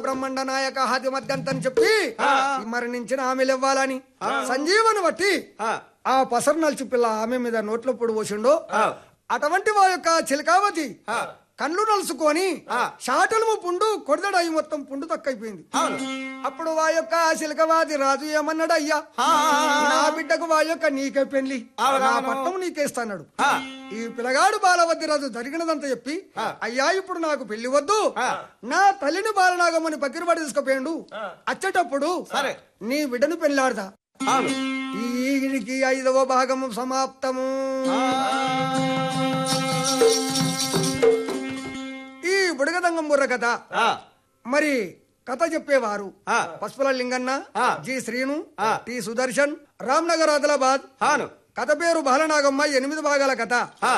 బ్రహ్మాండ నాయక హాది మధ్యంతని చెప్పి ఈ మరణించిన ఆమెలు ఇవ్వాలని సంజీవని బట్టి ఆ పసరు నలిచి పిల్ల ఆమె మీద నోట్లో పొడి పోసిండో అటువంటి వా యొక్క చిలకావతి కళ్ళు నలుసుకొని షాటలు పుండు కొడదడాయి మొత్తం పుండు తక్కైపోయింది అప్పుడు వా యొక్క చిలకవాది రాజు ఏమన్నాడు అయ్యా నా బిడ్డకు వా యొక్క నీకే పెళ్లి నా పట్టం నీకేస్తాడు ఈ పిల్లగాడు బాలవద్ది రాజు జరిగినదంతా చెప్పి అయ్యా ఇప్పుడు నాకు పెళ్లి వద్దు నా తల్లిని బాలనాగమని పక్కిన పడి తీసుకుపోయిండు వచ్చేటప్పుడు సరే. నీ బిడ్డను పెళ్ళాడదా ఈడికి ఐదవ భాగము సమాప్తము ఈ బుడగదంగం బుర్ర కథ మరి కథ చెప్పేవారు ఆ. పసుపుల లింగన్న ఆ. జి శ్రీను ఆ. టి సుదర్శన్ రామ్నగర్ ఆదిలాబాద్ అవును కథ పేరు బాలనాగమ్మ ఎనిమిది భాగాల కథ ఆ.